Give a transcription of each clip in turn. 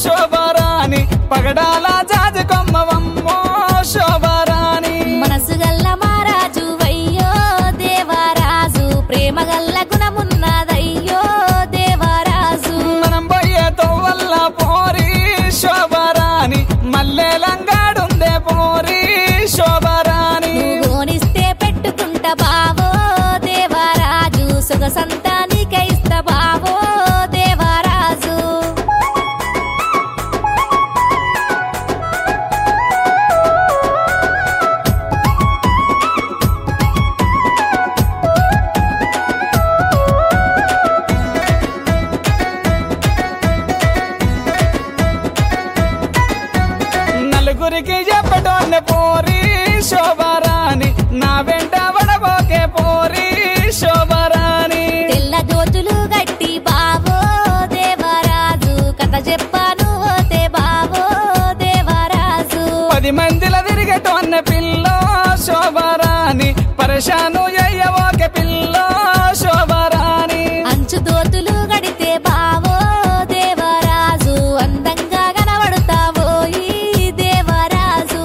శోభరాణి పగడాల జాజి కొమ్మవమ్మో శోభరాణి మనసు గల్ల మారాజు అయ్యో దేవరాజు ప్రేమ గల్ల గుణమున్నదయ్యో దేవరాజు మనం పోయే తోవల్ల పోరి శోభరాణి మల్లెలంగాడుందే పోరి శోభరాణి నువ్వు గోనిస్తే పెట్టుకుంటా బావో దేవరాజు సుఖసంతానికై ఇస్తా బావో దేవరాజు నలుగురికి చెప్పటోన్న పోరి శోభరాణి నా వెంట వడబోకే పోరి శోభరాణి తెల్ల జోతులు గట్టి బావో దేవరాజు కథ చెప్పాను ఓతే బావో దేవరాజు పది మందిల తిరిగటోన్న పిల్ల శోభరాణి పరేషాను అయ్యవోకే పిల్ల శోభరాణి అంచు దోతులు గడితే బావో దేవరాజు అందంగా కనబడుతావో ఈ దేవరాజు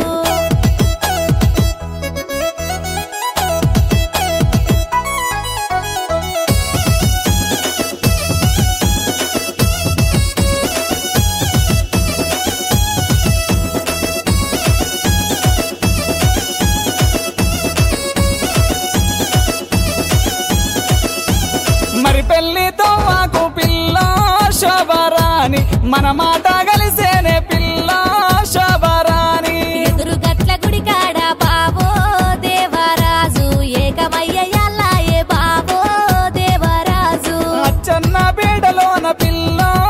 మరి పెళ్లితో మాకు పిల్ల శోభరాణి మన మాట కలిసేనే పిల్ల శోభరాణి ఎదురు గట్ల గుడి కాడ బావో దేవరాజు ఏకమయ్య ఏ బావో దేవరాజు అచ్చన్న పీటలోన పిల్ల